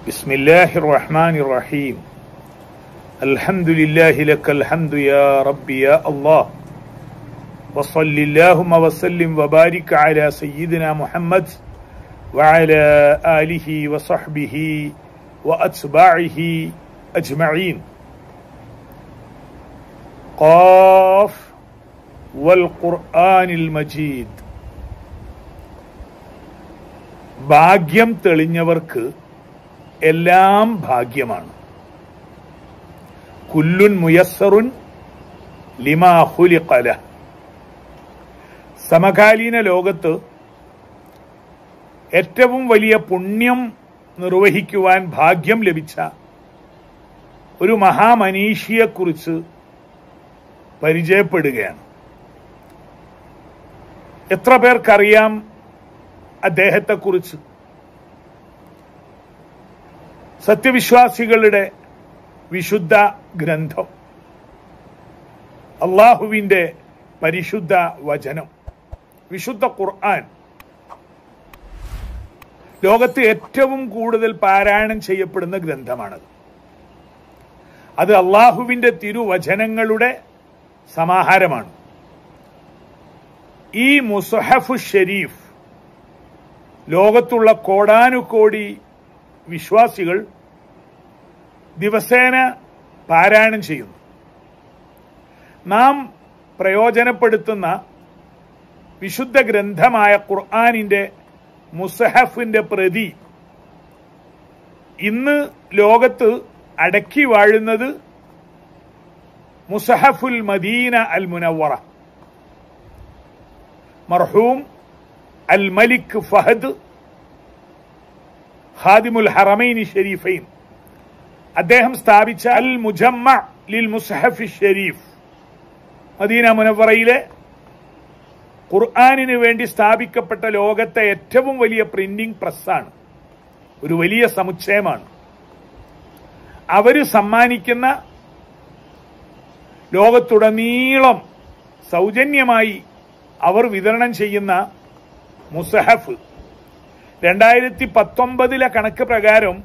بسم الله الرحمن الرحيم الحمد لله لك الحمد يا ربي يا الله وصل اللهم وسلم وبارك على سيدنا محمد وعلى آله وصحبه وأتباعه أجمعين قاف والقرآن المجيد ഭാഗ്യം തെളിഞ്ഞവർക്ക് എല്ലാം ഭാഗ്യമാണ് കുല്ലുൻ മുയസ്സറുൻ ലിമാഹുലിഖല സമകാലീന ലോകത്ത് ഏറ്റവും വലിയ പുണ്യം നിർവഹിക്കുവാൻ ഭാഗ്യം ലഭിച്ച ഒരു മഹാമനീഷിയെക്കുറിച്ച് പരിചയപ്പെടുകയാണ് എത്ര പേർക്കറിയാം അദ്ദേഹത്തെക്കുറിച്ച് സത്യവിശ്വാസികളുടെ വിശുദ്ധ ഗ്രന്ഥം അള്ളാഹുവിന്റെ പരിശുദ്ധ വചനം വിശുദ്ധ ഖുർആൻ ലോകത്ത് ഏറ്റവും കൂടുതൽ പാരായണം ചെയ്യപ്പെടുന്ന ഗ്രന്ഥമാണത് അത് അള്ളാഹുവിന്റെ തിരുവചനങ്ങളുടെ സമാഹാരമാണ് ഈ മുസഹഫു ഷെരീഫ് ലോകത്തുള്ള കോടാനുകോടി വിശ്വാസികൾ ദിവസേന പാരായണം ചെയ്യുന്നു നാം പ്രയോജനപ്പെടുത്തുന്ന വിശുദ്ധ ഗ്രന്ഥമായ ഖുർആാനിന്റെ മുസഹഫിന്റെ പ്രതി ഇന്ന് ലോകത്ത് അടക്കി വാഴുന്നത് മുസഹഫുൽ മദീന അൽ മുനവറ മർഹൂം അൽ മലിക് ഫഹദ് ഖാദിമുൽ ഹറമൈനി ഷരീഫൈൻ അദ്ദേഹം സ്ഥാപിച്ച അൽ മുജമ്മ ലിൽ മുസഹഫി ഷരീഫ് മദീന മുനവറയിലെ ഖുർആാനിന് വേണ്ടി സ്ഥാപിക്കപ്പെട്ട ലോകത്തെ ഏറ്റവും വലിയ പ്രിന്റിംഗ് പ്രസ്സാണ് ഒരു വലിയ സമുച്ചയമാണ് അവര് സമ്മാനിക്കുന്ന ലോകത്തുടനീളം സൗജന്യമായി അവർ വിതരണം ചെയ്യുന്ന മുസഹഫ് രണ്ടായിരത്തി പത്തൊമ്പതിലെ കണക്ക് പ്രകാരം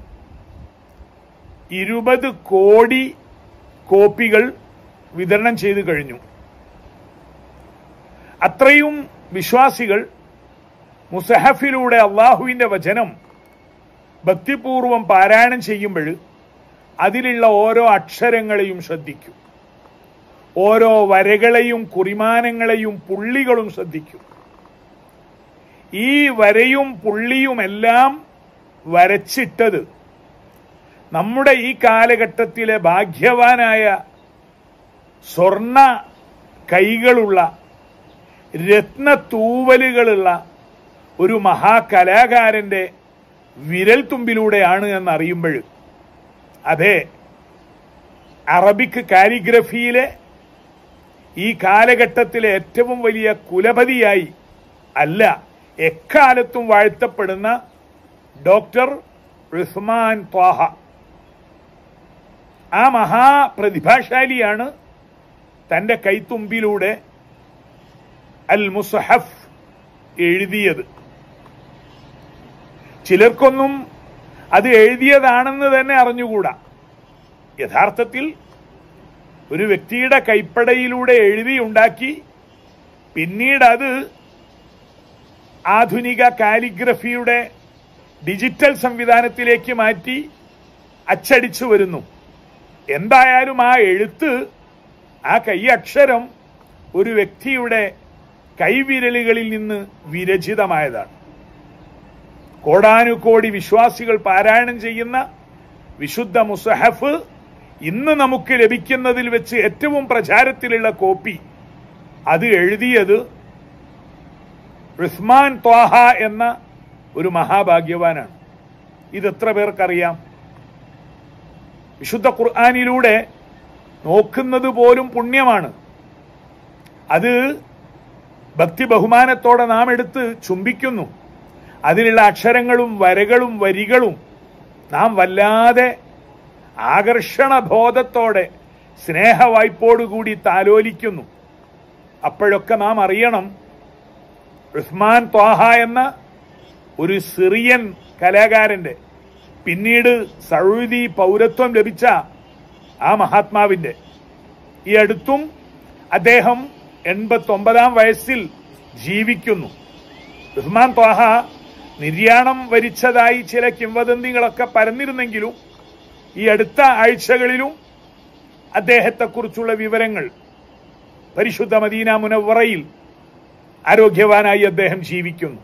ഇരുപത് കോടി കോപ്പികൾ വിതരണം ചെയ്തു കഴിഞ്ഞു അത്രയും വിശ്വാസികൾ മുസഹഫിലൂടെ അള്ളാഹുവിന്റെ വചനം ഭക്തിപൂർവം പാരായണം ചെയ്യുമ്പോൾ അതിലുള്ള ഓരോ അക്ഷരങ്ങളെയും ശ്രദ്ധിക്കും ഓരോ വരകളെയും കുറിമാനങ്ങളെയും പുള്ളികളും ശ്രദ്ധിക്കും ഈ വരയും പുള്ളിയുമെല്ലാം വരച്ചിട്ടത് നമ്മുടെ ഈ കാലഘട്ടത്തിലെ ഭാഗ്യവാനായ സ്വർണ കൈകളുള്ള രത്നത്തൂവലുകളുള്ള ഒരു മഹാകലാകാരന്റെ വിരൽ തുമ്പിലൂടെയാണ് എന്നറിയുമ്പോൾ അതെ അറബിക് കാലിഗ്രഫിയിലെ ഈ കാലഘട്ടത്തിലെ ഏറ്റവും വലിയ കുലപതിയായി അല്ല എക്കാലത്തും വാഴ്ത്തപ്പെടുന്ന ഡോക്ടർ ഉസ്മാൻ ത്വാഹ ആ മഹാപ്രതിഭാശാലിയാണ് തന്റെ കൈത്തുമ്പിലൂടെ അൽ മുസഹഫ് എഴുതിയത് ചിലർക്കൊന്നും അത് എഴുതിയതാണെന്ന് തന്നെ അറിഞ്ഞുകൂടാ യഥാർത്ഥത്തിൽ ഒരു വ്യക്തിയുടെ കൈപ്പടയിലൂടെ എഴുതി ഉണ്ടാക്കി പിന്നീട് അത് ആധുനിക കാലിഗ്രഫിയുടെ ഡിജിറ്റൽ സംവിധാനത്തിലേക്ക് മാറ്റി അച്ചടിച്ചു വരുന്നു എന്തായാലും ആ എഴുത്ത് ആ കൈയക്ഷരം ഒരു വ്യക്തിയുടെ കൈവിരലുകളിൽ നിന്ന് വിരചിതമായതാണ് കോടാനുകോടി വിശ്വാസികൾ പാരായണം ചെയ്യുന്ന വിശുദ്ധ മുസഹഫ് ഇന്ന് നമുക്ക് ലഭിക്കുന്നതിൽ വെച്ച് ഏറ്റവും പ്രചാരത്തിലുള്ള കോപ്പി അത് എഴുതിയത് ഉസ്മാൻ ത്വാഹ എന്ന ഒരു മഹാഭാഗ്യവാനാണ് ഇതെത്ര പേർക്കറിയാം വിശുദ്ധ ഖുർആാനിലൂടെ നോക്കുന്നത് പോലും പുണ്യമാണ് അത് ഭക്തി ബഹുമാനത്തോടെ നാം എടുത്ത് ചുംബിക്കുന്നു അതിലുള്ള അക്ഷരങ്ങളും വരകളും വരികളും നാം വല്ലാതെ ആകർഷണബോധത്തോടെ സ്നേഹവായ്പോടുകൂടി താലോലിക്കുന്നു അപ്പോഴൊക്കെ നാം അറിയണം ഉസ്മാൻ ത്വാഹ എന്ന ഒരു സിറിയൻ കലാകാരന്റെ പിന്നീട് സൗദി പൗരത്വം ലഭിച്ച ആ മഹാത്മാവിന്റെ ഈ അടുത്തും അദ്ദേഹം എൺപത്തൊമ്പതാം വയസ്സിൽ ജീവിക്കുന്നു ഉസ്മാൻ ത്വാഹ നിര്യാണം വരിച്ചതായി ചില കിംവദന്തികളൊക്കെ പരന്നിരുന്നെങ്കിലും ഈ അടുത്ത ആഴ്ചകളിലും അദ്ദേഹത്തെക്കുറിച്ചുള്ള വിവരങ്ങൾ പരിശുദ്ധ മദീന മുനവറയിൽ ആരോഗ്യവാനായി അദ്ദേഹം ജീവിക്കുന്നു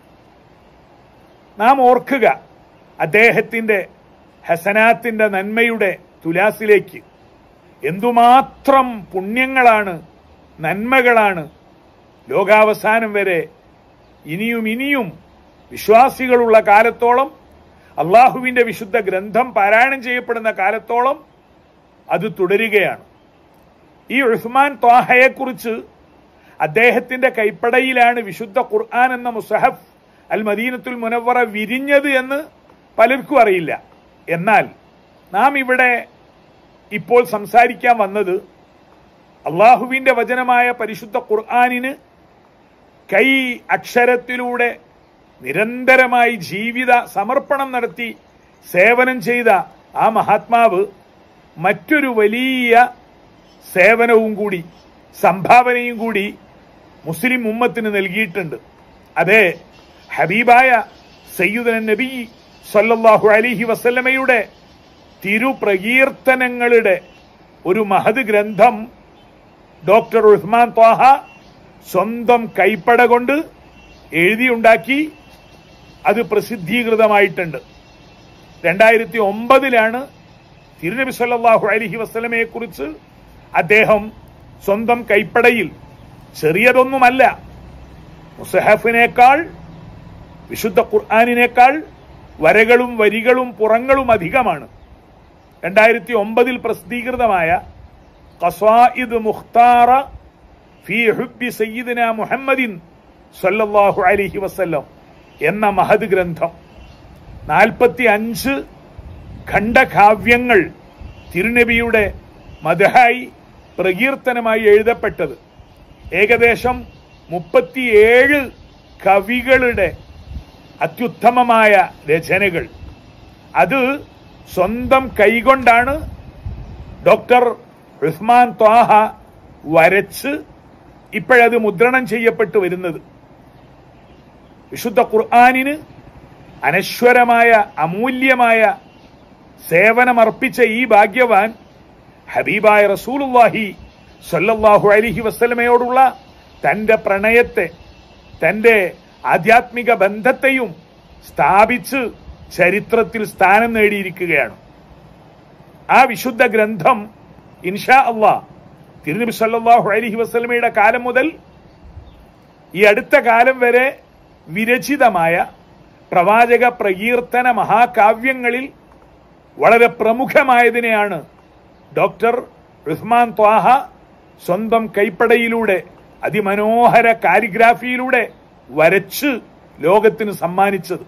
നാം ഓർക്കുക അദ്ദേഹത്തിന്റെ ഹസനാത്തിന്റെ നന്മയുടെ തുലാസിലേക്ക് എന്തുമാത്രം പുണ്യങ്ങളാണ് നന്മകളാണ് ലോകാവസാനം വരെ ഇനിയും ഇനിയും വിശ്വാസികളുള്ള കാലത്തോളം അള്ളാഹുവിന്റെ വിശുദ്ധ ഗ്രന്ഥം പാരായണം ചെയ്യപ്പെടുന്ന കാലത്തോളം അത് തുടരുകയാണ് ഈ ഉസ്മാൻ ത്വാഹയെക്കുറിച്ച് അദ്ദേഹത്തിന്റെ കൈപ്പടയിലാണ് വിശുദ്ധ ഖുർആൻ എന്ന മുസഹഫ് അൽ മദീനത്തുൽ മുനവറ വിരിഞ്ഞത് എന്ന് പലർക്കും അറിയില്ല എന്നാൽ നാം ഇവിടെ ഇപ്പോൾ സംസാരിക്കാൻ വന്നത് അള്ളാഹുവിന്റെ വചനമായ പരിശുദ്ധ ഖുർആാനിന് കൈ അക്ഷരത്തിലൂടെ നിരന്തരമായി ജീവിത സമർപ്പണം നടത്തി സേവനം ചെയ്ത ആ മഹാത്മാവ് മറ്റൊരു വലിയ സേവനവും കൂടി സംഭാവനയും കൂടി മുസ്ലിം ഉമ്മത്തിന് നൽകിയിട്ടുണ്ട് അതെ ഹബീബായ സയ്യുദൻ നബി സല്ലല്ലാഹു അലിഹി വസല്ലമയുടെ തിരുപ്രകീർത്തനങ്ങളുടെ ഒരു മഹത് ഗ്രന്ഥം ഡോക്ടർ ഉസ്മാൻ ത്വാഹ സ്വന്തം കൈപ്പട കൊണ്ട് എഴുതിയുണ്ടാക്കി അത് പ്രസിദ്ധീകൃതമായിട്ടുണ്ട് രണ്ടായിരത്തി ഒമ്പതിലാണ് തിരുനബി സല്ലല്ലാഹു അലൈഹി വസല്ലമയെ കുറിച്ച് അദ്ദേഹം സ്വന്തം കൈപ്പടയിൽ ചെറിയതൊന്നുമല്ല മുസഹഫിനേക്കാൾ വിശുദ്ധ ഖുർആാനിനേക്കാൾ വരകളും വരികളും പുറങ്ങളും അധികമാണ് രണ്ടായിരത്തി ഒമ്പതിൽ പ്രസിദ്ധീകൃതമായ ഖസായിദ് മുഖ്താറ ഫി ഹുബ്ബി സയ്യിദിന മുഹമ്മദിൻ സല്ലല്ലാഹു അലൈഹി വസല്ലം എന്ന മഹത് ഗ്രന്ഥം നാൽപ്പത്തി അഞ്ച് ഖണ്ഡകാവ്യങ്ങൾ തിരുനബിയുടെ മദഹായി പ്രകീർത്തനമായി എഴുതപ്പെട്ടത് ഏകദേശം മുപ്പത്തിയേഴ് കവികളുടെ അത്യുത്തമമായ രചനകൾ അത് സ്വന്തം കൈകൊണ്ടാണ് ഡോക്ടർ ഉസ്മാൻ ത്വാഹ വരച്ച് ഇപ്പോഴത് മുദ്രണം ചെയ്യപ്പെട്ടു വരുന്നത് വിശുദ്ധ ഖുർആാനിന് അനശ്വരമായ അമൂല്യമായ സേവനമർപ്പിച്ച ഈ ഭാഗ്യവാൻ ഹബീബായ റസൂലുല്ലാഹി സല്ലല്ലാഹു അലിഹി വസ്ലമയോടുള്ള തന്റെ പ്രണയത്തെ തന്റെ ആധ്യാത്മിക ബന്ധത്തെയും സ്ഥാപിച്ച് ചരിത്രത്തിൽ സ്ഥാനം നേടിയിരിക്കുകയാണ് ആ വിശുദ്ധ ഗ്രന്ഥം ഇൻഷാ അള്ളാ തിരുനബി സല്ലല്ലാഹു അലൈഹി വസല്ലമയുടെ കാലം മുതൽ ഈ അടുത്ത കാലം വരെ വിരചിതമായ പ്രവാചക പ്രകീർത്തന മഹാകാവ്യങ്ങളിൽ വളരെ പ്രമുഖമായതിനെയാണ് ഡോക്ടർ ഉസ്മാൻ ത്വാഹ സ്വന്തം കൈപ്പടയിലൂടെ അതിമനോഹര കാലിഗ്രാഫിയിലൂടെ വരച്ച് ലോകത്തിന് സമ്മാനിച്ചത്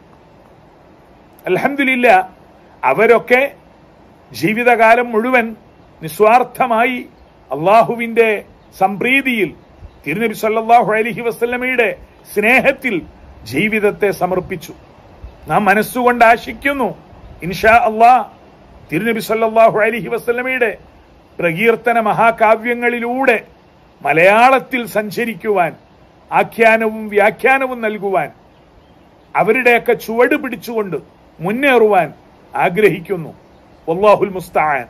അലഹമില്ല അവരൊക്കെ ജീവിതകാലം മുഴുവൻ നിസ്വാർത്ഥമായി അള്ളാഹുവിന്റെ സംപ്രീതിയിൽ തിരുനബി സല്ലല്ലാഹു അലൈഹി വസല്ലമയുടെ സ്നേഹത്തിൽ ജീവിതത്തെ സമർപ്പിച്ചു നാം മനസ്സുകൊണ്ട് ആശിക്കുന്നു ഇൻഷാ അള്ളാ തിരുനബി സല്ലല്ലാഹു അലൈഹി വസല്ലമയുടെ പ്രകീർത്തന മഹാകാവ്യങ്ങളിലൂടെ മലയാളത്തിൽ സഞ്ചരിക്കുവാൻ ആഖ്യാനവും വ്യാഖ്യാനവും നൽകുവാൻ അവരുടെയൊക്കെ ചുവട് പിടിച്ചുകൊണ്ട് മുന്നേറുവാൻ ആഗ്രഹിക്കുന്നു വല്ലാഹുൽ മുസ്താൻ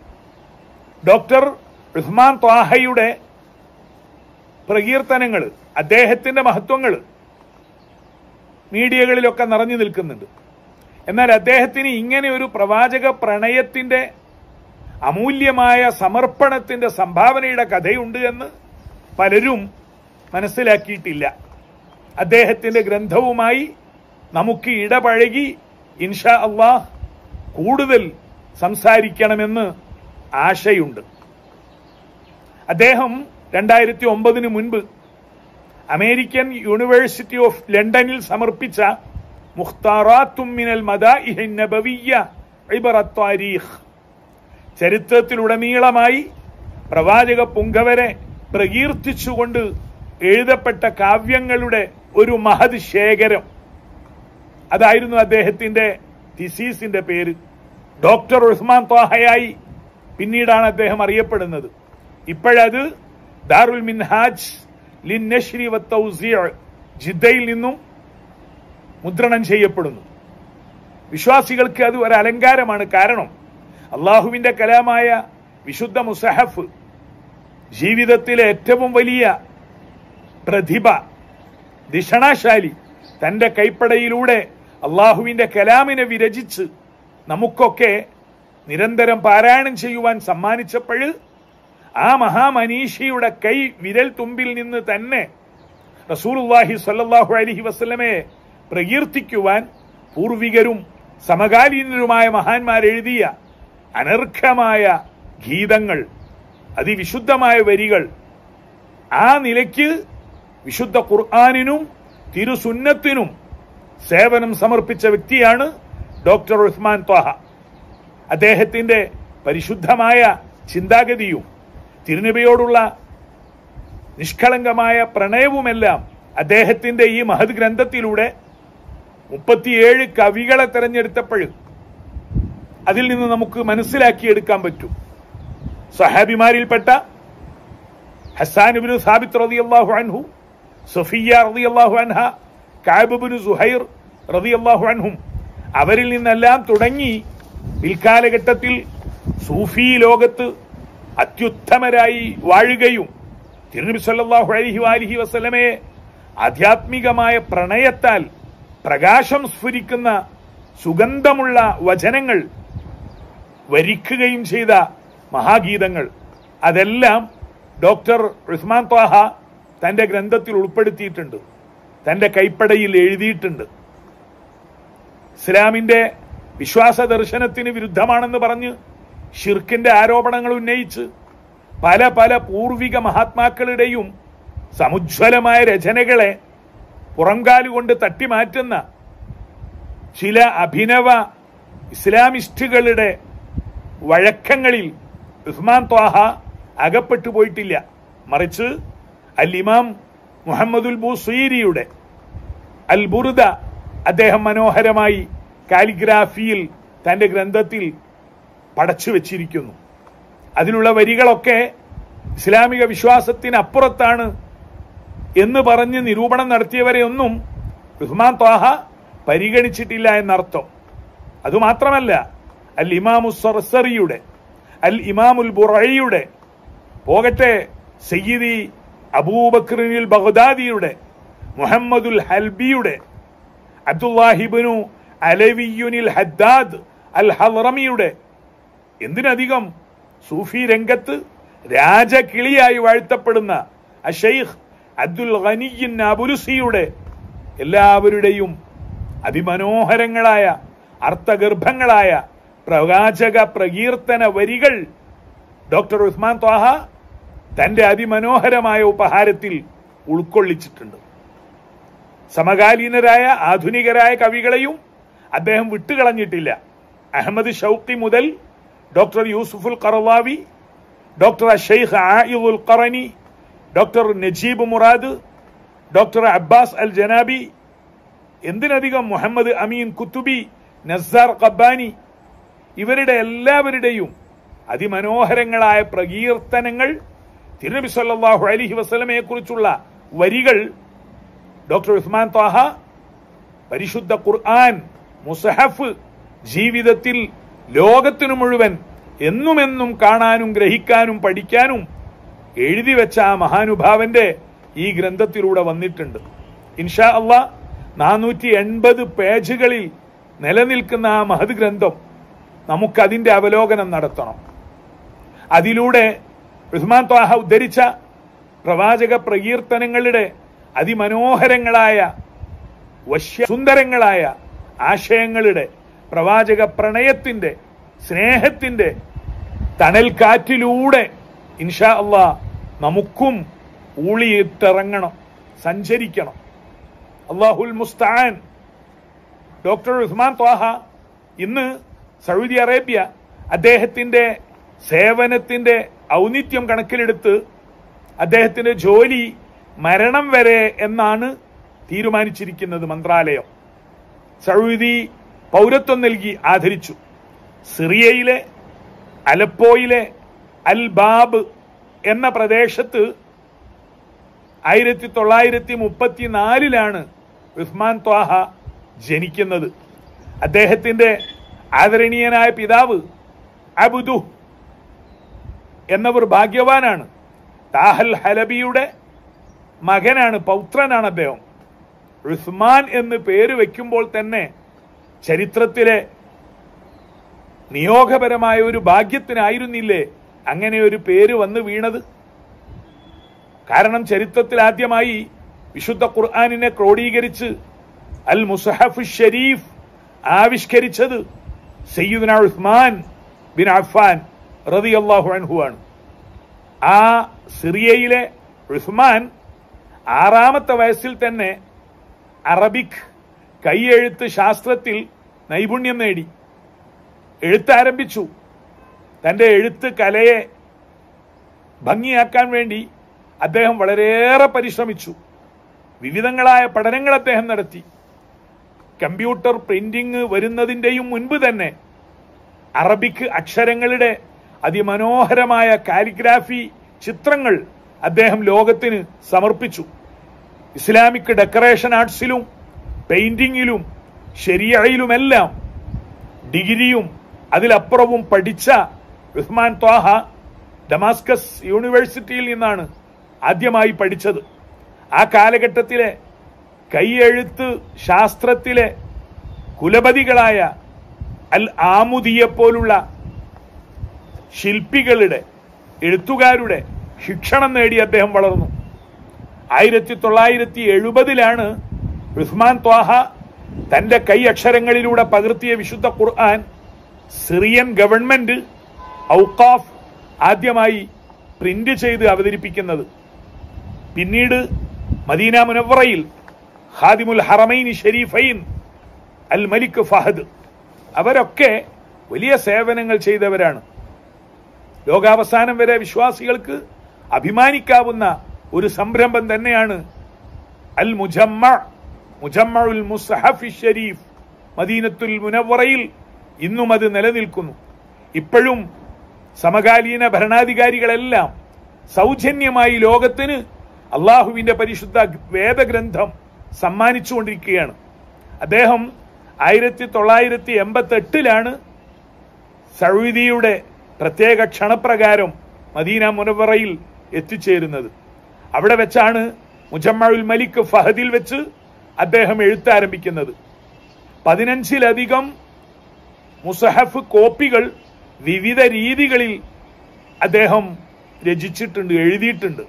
ഡോക്ടർ ഉസ്മാൻ ത്വാഹയുടെ പ്രകീർത്തനങ്ങൾ അദ്ദേഹത്തിന്റെ മഹത്വങ്ങൾ മീഡിയകളിലൊക്കെ നിറഞ്ഞു നിൽക്കുന്നുണ്ട് എന്നാൽ അദ്ദേഹത്തിന് ഇങ്ങനെ ഒരു പ്രവാചക പ്രണയത്തിന്റെ അമൂല്യമായ സമർപ്പണത്തിന്റെ സംഭാവനയുടെ കഥയുണ്ട് എന്ന് പലരും മനസ്സിലാക്കിയിട്ടില്ല അദ്ദേഹത്തിന്റെ ഗ്രന്ഥവുമായി നമുക്ക് ഇടപഴകി ഇൻഷാ അള്ളാഹ് കൂടുതൽ സംസാരിക്കണമെന്ന് ആശയുണ്ട് അദ്ദേഹം രണ്ടായിരത്തി ഒമ്പതിന് മുൻപ് അമേരിക്കൻ യൂണിവേഴ്സിറ്റി ഓഫ് ലണ്ടനിൽ സമർപ്പിച്ച മുഖ്താറാത്തും മിനൽ മദാഇഹി നബവിയ്യ ഇബറത്ത് താരീഖ് ചരിത്രത്തിലുടനീളമായി പ്രവാചക പുങ്കവരെ പ്രകീർത്തിച്ചുകൊണ്ട് എഴുതപ്പെട്ട കാവ്യങ്ങളുടെ ഒരു മഹത് ശേഖരം അതായിരുന്നു അദ്ദേഹത്തിന്റെ തിസീസിന്റെ പേര് ഡോക്ടർ ഉസ്മാൻ ത്വാഹയായി പിന്നീടാണ് അദ്ദേഹം അറിയപ്പെടുന്നത് ഇപ്പോഴത് ദാറുൽ മിൻഹാജ് ലിൻ നഷ്രി വത്തൗസിയ ജിദ്ദയിൽ നിന്നും മുദ്രണം ചെയ്യപ്പെടുന്നു വിശ്വാസികൾക്ക് അത് ഒരു അലങ്കാരമാണ് കാരണം അള്ളാഹുവിന്റെ കലാമായ വിശുദ്ധ മുസഹഫ് ജീവിതത്തിലെ ഏറ്റവും വലിയ പ്രതിഭ ദിഷണാശാലി തന്റെ കൈപ്പടയിലൂടെ അള്ളാഹുവിന്റെ കലാമിനെ വിരചിച്ച് നമുക്കൊക്കെ നിരന്തരം പാരായണം ചെയ്യുവാൻ സമ്മാനിച്ചപ്പോൾ ആ മഹാമനീഷിയുടെ കൈ വിരൽ തുമ്പിൽ നിന്ന് തന്നെ റസൂലുള്ളാഹി സ്വല്ലല്ലാഹു അലൈഹി വസല്ലമയെ പ്രകീർത്തിക്കുവാൻ പൂർവികരും സമകാലീനരുമായ മഹാന്മാർ എഴുതിയ അനർഘമായ ഗീതങ്ങൾ അതിവിശുദ്ധമായ വരികൾ ആ നിലയ്ക്ക് വിശുദ്ധ ഖുർആാനിനും തിരുസുന്നത്തിനും സേവനം സമർപ്പിച്ച വ്യക്തിയാണ് ഡോക്ടർ ഉസ്മാൻ ത്വാഹ അദ്ദേഹത്തിന്റെ പരിശുദ്ധമായ ചിന്താഗതിയും തിരുനബിയോടുള്ള നിഷ്കളങ്കമായ പ്രണയവുമെല്ലാം അദ്ദേഹത്തിന്റെ ഈ മഹത് ഗ്രന്ഥത്തിലൂടെ മുപ്പത്തിയേഴ് കവികളെ തെരഞ്ഞെടുത്തപ്പോഴും അതിൽ നിന്ന് നമുക്ക് മനസ്സിലാക്കിയെടുക്കാൻ പറ്റും സഹാബിമാരിൽപ്പെട്ട ഹസാനുബിന് സാബിത്ത് റളിയല്ലാഹു അൻഹു സഫിയ റളിയല്ലാഹു അൻഹ കാബുബിന് സുഹൈർ റളിയല്ലാഹു അൻഹും അവരിൽ നിന്നെല്ലാം തുടങ്ങി പിൽക്കാലഘട്ടത്തിൽ സൂഫി ലോകത്ത് അത്യുത്തമരായി വാഴുകയും തിരുനബി സല്ലല്ലാഹു അലൈഹി വാലിഹി വസല്ലമയെ ആധ്യാത്മികമായ പ്രണയത്താൽ പ്രകാശം സ്ഫുരിക്കുന്ന സുഗന്ധമുള്ള വചനങ്ങൾ വരിക്കുകയും ചെയ്ത മഹാഗീതങ്ങൾ അതെല്ലാം ഡോക്ടർ ഉസ്മാൻ ത്വാഹ തന്റെ ഗ്രന്ഥത്തിൽ ഉൾപ്പെടുത്തിയിട്ടുണ്ട് തന്റെ കൈപ്പടയിൽ എഴുതിയിട്ടുണ്ട് ഇസ്ലാമിന്റെ വിശ്വാസ ദർശനത്തിന് വിരുദ്ധമാണെന്ന് പറഞ്ഞ് ഷിർക്കിന്റെ ആരോപണങ്ങൾ ഉന്നയിച്ച് പല പല പൂർവിക മഹാത്മാക്കളുടെയും സമുജ്വലമായ രചനകളെ പുറംകാലുകൊണ്ട് തട്ടിമാറ്റുന്ന ചില അഭിനവ ഇസ്ലാമിസ്റ്റുകളുടെ വഴക്കങ്ങളിൽ ഉസ്മാൻ ത്വാഹ അകപ്പെട്ടു പോയിട്ടില്ല മറിച്ച് അൽ ഇമാം മുഹമ്മദുൽ ബുസീരിയുടെ അൽ ബുറുദ അദ്ദേഹം മനോഹരമായി കാലിഗ്രാഫിയിൽ തന്റെ ഗ്രന്ഥത്തിൽ പടച്ചു വെച്ചിരിക്കുന്നു അതിലുള്ള വരികളൊക്കെ ഇസ്ലാമിക വിശ്വാസത്തിനപ്പുറത്താണ് എന്ന് പറഞ്ഞ് നിരൂപണം നടത്തിയവരെ ഒന്നും ഉസ്മാൻ ത്വാഹ പരിഗണിച്ചിട്ടില്ല എന്നർത്ഥം അതുമാത്രമല്ല അൽ ഇമാമു സർസറിയുടെ അൽ ഇമാമുൽ ബുറയുടെ പോകട്ടെ സയ്യിദി അബൂബക്രിനിൽ ബഗ്ദാദിയുടെ മുഹമ്മദുൽ ഹൽബിയുടെ അബ്ദുല്ലാഹിബിനു അലവിയുനിൽ ഹദ്ദാദ് അൽ ഹറമിയുടെ എന്തിനധികം സൂഫി രംഗത്ത് രാജകിളിയായി വാഴ്ത്തപ്പെടുന്ന അഷെയ്ഖ് അബ്ദുൽ ഖനിയിൻ അബുലുസിയുടെ എല്ലാവരുടെയും അതിമനോഹരങ്ങളായ അർത്ഥഗർഭങ്ങളായ പ്രവാചക പ്രകീർത്തന വരികൾ ഡോക്ടർ ഉസ്മാൻ ത്വാഹ തന്റെ അതിമനോഹരമായ ഉപഹാരത്തിൽ ഉൾക്കൊള്ളിച്ചിട്ടുണ്ട് സമകാലീനരായ ആധുനികരായ കവികളെയും അദ്ദേഹം വിട്ടുകളഞ്ഞിട്ടില്ല അഹമ്മദ് ഷൗക്കി മുതൽ doctor Yusuf al Qaradawi doctor Sheikh Aid al Qarni doctor Najeeb Murad doctor Abbas al Janabi എന്തിനധികം Muhammad Amin Qutubi Nizar Qabbani ഇവരുടെ എല്ലാവരുടെയും അതിമനോഹരങ്ങളായ പ്രകീർത്തനങ്ങൾ തിരുനബി സല്ലല്ലാഹു അലൈഹി വസല്ലമയെ കുറിച്ചുള്ള വരികൾ ഡോക്ടർ ഉസ്മാൻ ത്വാഹ പരിശുദ്ധ ഖുർആൻ മുസഹഫ് ജീവിതത്തിൽ ലോകത്തിനു മുഴുവൻ എന്നുമെന്നും കാണാനും ഗ്രഹിക്കാനും പഠിക്കാനും എഴുതി വെച്ച ആ മഹാനുഭാവന്റെ ഈ ഗ്രന്ഥത്തിലൂടെ വന്നിട്ടുണ്ട് ഇൻഷാ അള്ളാ നാനൂറ്റി എൺപത് പേജുകളിൽ നിലനിൽക്കുന്ന ആ മഹത് ഗ്രന്ഥം നമുക്കതിന്റെ അവലോകനം നടത്തണം അതിലൂടെ ഉസ്മാൻ ത്വാഹ ഉദ്ധരിച്ച പ്രവാചക പ്രകീർത്തനങ്ങളുടെ അതിമനോഹരങ്ങളായ വശ്യ സുന്ദരങ്ങളായ ആശയങ്ങളുടെ പ്രവാചക പ്രണയത്തിന്റെ സ്നേഹത്തിന്റെ തണൽ കാറ്റിലൂടെ ഇൻഷാ അള്ളാ നമുക്കും ഊളിയിട്ടിറങ്ങണം സഞ്ചരിക്കണം അള്ളാഹുൽ മുസ്താൻ ഡോക്ടർ ഉസ്മാൻ ത്വാഹ ഇന്ന് സൗദി അറേബ്യ അദ്ദേഹത്തിന്റെ സേവനത്തിന്റെ ഔന്നിത്യം കണക്കിലെടുത്ത് അദ്ദേഹത്തിന്റെ ജോലി മരണം വരെ എന്നാണ് തീരുമാനിച്ചിരിക്കുന്നത് മന്ത്രാലയം സൗദി പൗരത്വം നൽകി ആദരിച്ചു സിറിയയിലെ അലപ്പോയിലെ അൽ ബാബ് എന്ന പ്രദേശത്ത് ആയിരത്തി തൊള്ളായിരത്തി മുപ്പത്തിനാലിലാണ് ഉസ്മാൻ ത്വാഹ ജനിക്കുന്നത് അദ്ദേഹത്തിന്റെ ആദരണീയനായ പിതാവ് അബുദു എന്നവർ ഭാഗ്യവാനാണ് താഹൽ ഹലബിയുടെ മകനാണ് പൗത്രനാണ് അദ്ദേഹം ഉസ്മാൻ എന്ന് പേര് വയ്ക്കുമ്പോൾ തന്നെ ചരിത്രത്തിലെ നിയോഗപരമായ ഒരു ഭാഗ്യത്തിനായിരുന്നില്ലേ അങ്ങനെ ഒരു പേര് വന്ന് വീണത് കാരണം ചരിത്രത്തിൽ ആദ്യമായി വിശുദ്ധ ഖുർആാനിനെ ക്രോഡീകരിച്ച് അൽ മുസഹഫ് ഷരീഫ് ആവിഷ്കരിച്ചത് സയ്യിദുന ഉസ്മാൻ ബിൻ അഫാൻ റളിയല്ലാഹു അൻഹു ആണ് ആ സിറിയയിലെ ഉസ്മാൻ ആറാമത്തെ വയസ്സിൽ തന്നെ അറബിക് കൈയെഴുത്ത് ശാസ്ത്രത്തിൽ നൈപുണ്യം നേടി എഴുത്താരംഭിച്ചു തന്റെ എഴുത്ത് കലയെ ഭംഗിയാക്കാൻ വേണ്ടി അദ്ദേഹം വളരെയേറെ പരിശ്രമിച്ചു വിവിധങ്ങളായ പഠനങ്ങൾ അദ്ദേഹം നടത്തി കമ്പ്യൂട്ടർ പ്രിന്റിംഗ് വരുന്നതിൻ്റെയും മുൻപ് തന്നെ അറബിക് അക്ഷരങ്ങളുടെ അതിമനോഹരമായ കാലിഗ്രാഫി ചിത്രങ്ങൾ അദ്ദേഹം ലോകത്തിന് സമർപ്പിച്ചു ഇസ്ലാമിക് ഡെക്കറേഷൻ ആർട്സിലും പെയിന്റിങ്ങിലും ശരിയയിലുമെല്ലാം ഡിഗ്രിയും അതിലപ്പുറവും പഠിച്ച ഉസ്മാൻ ത്വാഹ ഡമാസ്കസ് യൂണിവേഴ്സിറ്റിയിൽ നിന്നാണ് ആദ്യമായി പഠിച്ചത് ആ കാലഘട്ടത്തിലെ കൈയെഴുത്ത് ശാസ്ത്രത്തിലെ കുലപതികളായ അൽ ആമുദിയെ പോലുള്ള ശില്പികളുടെ എഴുത്തുകാരുടെ ശിക്ഷണം നേടി അദ്ദേഹം വളർന്നു ആയിരത്തി തൊള്ളായിരത്തി എഴുപതിലാണ് ഉസ്മാൻ ത്വാഹ തന്റെ കൈ അക്ഷരങ്ങളിലൂടെ പകർത്തിയ വിശുദ്ധ ഖുർആൻ സിറിയൻ ഗവൺമെന്റ് ഔക്കാഫ് ആദ്യമായി പ്രിന്റ് ചെയ്ത് അവതരിപ്പിക്കുന്നത് പിന്നീട് മദീന മുനവറയിൽ Khadim al Haramain Sharifain al Malik Fahd അവരൊക്കെ വലിയ സേവനങ്ങൾ ചെയ്തവരാണ് ലോകാവസാനം വരെ വിശ്വാസികൾക്ക് അഭിമാനിക്കാവുന്ന ഒരു സംരംഭം തന്നെയാണ് അൽ മുജമ്മ മുജമ്മുൽ മുസഹഫി ഷരീഫ് മദീനത്തുൽ മുനവറയിൽ ഇന്നും അത് നിലനിൽക്കുന്നു ഇപ്പോഴും സമകാലീന ഭരണാധികാരികളെല്ലാം സൗജന്യമായി ലോകത്തിന് അള്ളാഹുവിന്റെ പരിശുദ്ധ വേദഗ്രന്ഥം സമ്മാനിച്ചുകൊണ്ടിരിക്കുകയാണ് അദ്ദേഹം ആയിരത്തി തൊള്ളായിരത്തി എൺപത്തി എട്ടിലാണ് സൗദിയുടെ പ്രത്യേക ക്ഷണപ്രകാരം മദീന മുനവറയിൽ എത്തിച്ചേരുന്നത് അവിടെ വെച്ചാണ് മുജമ്മുൽ മലിക് ഫഹദിൽ വെച്ച് അദ്ദേഹം എഴുത്താരംഭിക്കുന്നത് പതിനഞ്ചിലധികം മുസഹഫ് കോപ്പികൾ വിവിധ രീതികളിൽ അദ്ദേഹം രചിച്ചിട്ടുണ്ട് എഴുതിയിട്ടുണ്ട്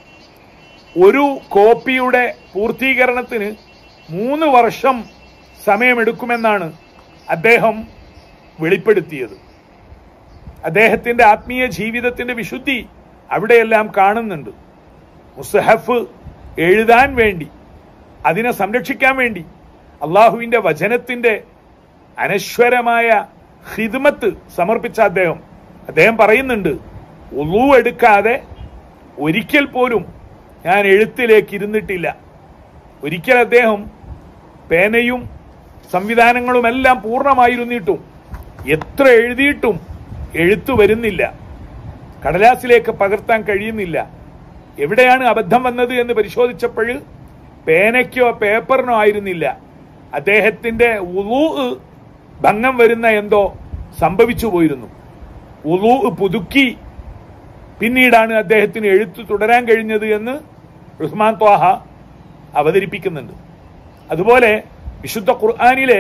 ഒരു കോപ്പിയുടെ പൂർത്തീകരണത്തിന് മൂന്ന് വർഷം സമയമെടുക്കുമെന്നാണ് അദ്ദേഹം വെളിപ്പെടുത്തിയത് അദ്ദേഹത്തിന്റെ ആത്മീയ ജീവിതത്തിന്റെ വിശുദ്ധി അവിടെയെല്ലാം കാണുന്നുണ്ട് മുസഹഫ് എഴുതാൻ വേണ്ടി അതിനെ സംരക്ഷിക്കാൻ വേണ്ടി അള്ളാഹുവിന്റെ വചനത്തിന്റെ അനശ്വരമായ ഹിദ്മത്ത് സമർപ്പിച്ച അദ്ദേഹം അദ്ദേഹം പറയുന്നുണ്ട് ഉളു എടുക്കാതെ ഒരിക്കൽ പോലും ഞാൻ എഴുത്തിലേക്ക് ഇരുന്നിട്ടില്ല ഒരിക്കൽ അദ്ദേഹം പേനയും സംവിധാനങ്ങളുമെല്ലാം പൂർണ്ണമായിരുന്നിട്ടും എത്ര എഴുതിയിട്ടും എഴുത്തു വരുന്നില്ല കടലാസിലേക്ക് പകർത്താൻ കഴിയുന്നില്ല എവിടെയാണ് അബദ്ധം വന്നത് എന്ന് പരിശോധിച്ചപ്പോൾ പേനയ്ക്കോ പേപ്പറിനോ ആയിരുന്നില്ല അദ്ദേഹത്തിന്റെ ഉളു ഭംഗം വരുന്ന എന്തോ സംഭവിച്ചു പോയിരുന്നു ഉളു പുതുക്കി പിന്നീടാണ് അദ്ദേഹത്തിന് എഴുത്ത് തുടരാൻ കഴിഞ്ഞത് എന്ന് ഉസ്മാൻ ത്വാഹ അവതരിപ്പിക്കുന്നുണ്ട് അതുപോലെ വിശുദ്ധ ഖുർആാനിലെ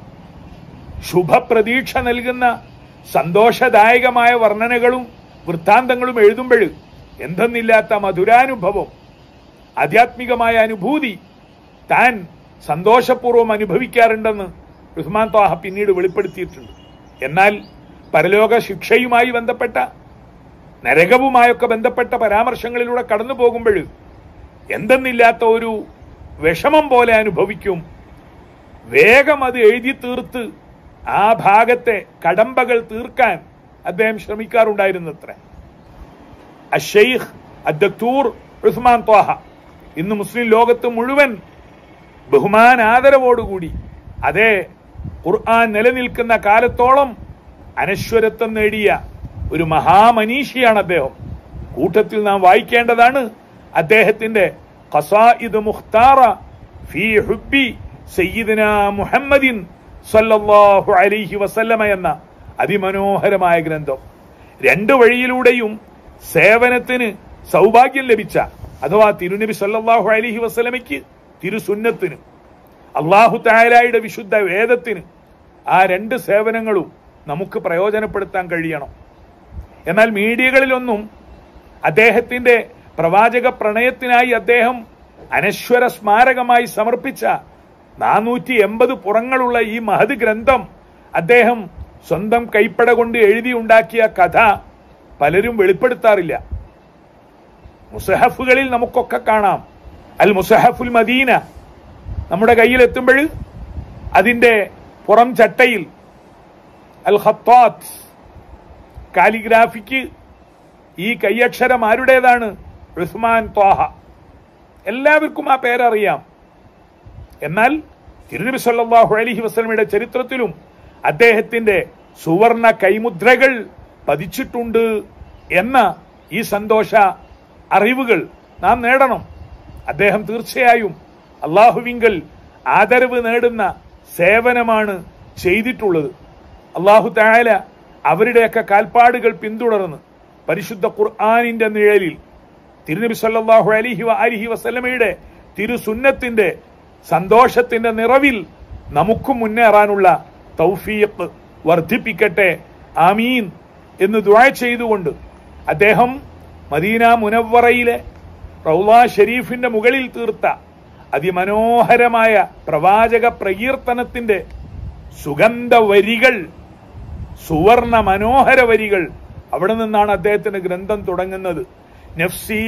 ശുഭപ്രതീക്ഷ നൽകുന്ന സന്തോഷദായകമായ വർണ്ണനകളും വൃത്താന്തങ്ങളും എഴുതുമ്പോൾ എന്തെന്നില്ലാത്ത മധുരാനുഭവം ആധ്യാത്മികമായ അനുഭൂതി താൻ സന്തോഷപൂർവ്വം അനുഭവിക്കാറുണ്ടെന്ന് ഉസ്മാൻ ത്വാഹ പിന്നീട് വെളിപ്പെടുത്തിയിട്ടുണ്ട് എന്നാൽ പരലോക ശിക്ഷയുമായി ബന്ധപ്പെട്ട നരകവുമായൊക്കെ ബന്ധപ്പെട്ട പരാമർശങ്ങളിലൂടെ കടന്നു പോകുമ്പോൾ എന്തെന്നില്ലാത്ത ഒരു വിഷമം പോലെ അനുഭവിക്കും വേഗം അത് എഴുതി തീർത്ത് ആ ഭാഗത്തെ കടമ്പകൾ തീർക്കാൻ അദ്ദേഹം ശ്രമിക്കാറുണ്ടായിരുന്നത്ര അഷെയ്ഖ് അദ്ദൂർ ഉസ്മാൻ ത്വാഹ ഇന്ന് മുസ്ലിം ലോകത്ത് മുഴുവൻ ബഹുമാനാദരവോടുകൂടി അതേ ഖുർആൻ നിലനിൽക്കുന്ന കാലത്തോളം അനശ്വരത്വം നേടിയ ഒരു മഹാമനീഷിയാണ് അദ്ദേഹം കൂട്ടത്തിൽ നാം വായിക്കേണ്ടതാണ് അദ്ദേഹത്തിന്റെ ഖസായിദ് മുഖ്താറ ഫീ ഹുബ്ബി സയ്യിദിന മുഹമ്മദിൻ സല്ലല്ലാഹു അലൈഹി വസല്ലമ എന്ന അതിമനോഹരമായ ഗ്രന്ഥം രണ്ട് വഴിയിലൂടെയും സേവനത്തിന് സൗഭാഗ്യം ലഭിച്ച അഥവാ തിരുനബി സല്ലല്ലാഹു അലൈഹി വസല്ലമയ്ക്ക് തിരുസുന്നത്തിന് അള്ളാഹു തായാലയുടെ വിശുദ്ധ വേദത്തിന് ആ രണ്ട് സേവനങ്ങളും നമുക്ക് പ്രയോജനപ്പെടുത്താൻ കഴിയണം എന്നാൽ മീഡിയകളിലൊന്നും അദ്ദേഹത്തിന്റെ പ്രവാചക പ്രണയത്തിനായി അദ്ദേഹം അനശ്വര സ്മാരകമായി സമർപ്പിച്ച നാനൂറ്റി എൺപത് പുറങ്ങളുള്ള ഈ മഹത് ഗ്രന്ഥം അദ്ദേഹം സ്വന്തം കൈപ്പട കൊണ്ട് എഴുതിയുണ്ടാക്കിയ കഥ പലരും വെളിപ്പെടുത്താറില്ല മുസഹഫുകളിൽ നമുക്കൊക്കെ കാണാം അൽ മുസഹഫുൽ മദീന നമ്മുടെ കയ്യിൽ എത്തുമ്പോൾ അതിന്റെ പുറം ചട്ടയിൽ അൽ ഖത്താത്ത് കാലിഗ്രാഫിക്ക് ഈ കൈയക്ഷരം ആരുടേതാണ് ഉസ്മാൻ ത്വാഹ എല്ലാവർക്കും ആ പേരറിയാം എന്നാൽ തിരുനബി സല്ലല്ലാഹു അലൈഹി വസല്ലമയുടെ ചരിത്രത്തിലും അദ്ദേഹത്തിന്റെ സുവർണ കൈമുദ്രകൾ പതിച്ചിട്ടുണ്ട് എന്ന ഈ സന്തോഷ അറിവുകൾ നാം നേടണം അദ്ദേഹം തീർച്ചയായും അള്ളാഹുവിങ്കൽ ആദരവ് നേടുന്ന സേവനമാണ് ചെയ്തിട്ടുള്ളത് അള്ളാഹു തായാല അവരുടെയൊക്കെ കാൽപ്പാടുകൾ പിന്തുടർന്ന് പരിശുദ്ധ ഖുർആാനിന്റെ നിഴലിൽ തിരുനബി സല്ലല്ലാഹു അലിഹി അലിഹി വസല്ലമയുടെ തിരുസുന്നത്തിന്റെ സന്തോഷത്തിന്റെ നിറവിൽ നമുക്കും മുന്നേറാനുള്ള തൗഫീഖ് വർദ്ധിപ്പിക്കട്ടെ ആമീൻ എന്ന് ദുആ ചെയ്തുകൊണ്ട് അദ്ദേഹം മദീന മുനവ്വറയിലെ റൗള ഷരീഫിന്റെ മുകളിൽ തീർത്ത അതിമനോഹരമായ പ്രവാചക പ്രകീർത്തനത്തിന്റെ സുഗന്ധ വരികൾ സുവർണ മനോഹര വരികൾ അവിടെ നിന്നാണ് അദ്ദേഹത്തിന്റെ ഗ്രന്ഥം തുടങ്ങുന്നത് നഫ്സി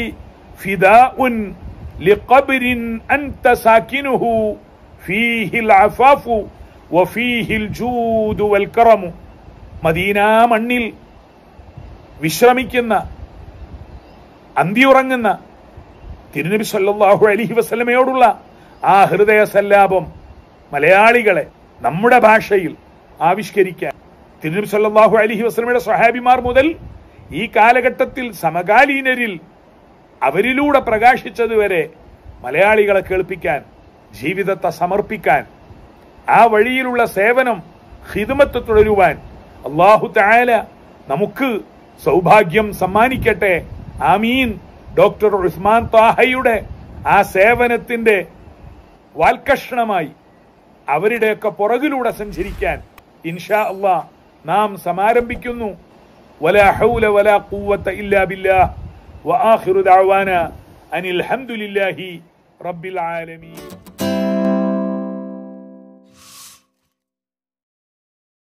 ഫിദാഉൻ ലിഖബ്രിൻ അൻത സാകിനുഹു ഫീഹിൽ അഫാഫു വഫീഹിൽ ജൂദു വൽ കറമു മദീന മണ്ണിൽ വിശ്രമിക്കുന്ന അന്തിയുറങ്ങുന്ന തിരുനബി സല്ലല്ലാഹു അലൈഹി വസല്ലമയോടുള്ള ആ ഹൃദയ സല്ലാപം മലയാളികളെ നമ്മുടെ ഭാഷയിൽ ആവിഷ്കരിക്കാൻ തിരുനബി സല്ലല്ലാഹു അലൈഹി വസല്ലമയുടെ സ്വഹാബിമാർ മുതൽ ഈ കാലഘട്ടത്തിൽ സമകാലീനരിൽ അവരിലൂടെ പ്രകാശിച്ചതുവരെ മലയാളികളെ കേൾപ്പിക്കാൻ ജീവിതത്തെ സമർപ്പിക്കാൻ ആ വഴിയിലുള്ള സേവനം ഹിദ്മത്ത് തുടരുവാൻ അള്ളാഹു തായാല നമുക്ക് സൗഭാഗ്യം സമ്മാനിക്കട്ടെ ആമീൻ ഡോക്ടർ ഉസ്മാൻ താഹയുടെ ആ സേവനത്തിന്റെ വാൽക്കഷണമായി അവരുടെയൊക്കെ പുറകിലൂടെ സഞ്ചരിക്കാൻ ഇൻഷാ അള്ളാ നാം സമാരംഭിക്കുന്നു ولا حول ولا قوة إلا بالله وآخر دعوانا أن الحمد لله رب العالمين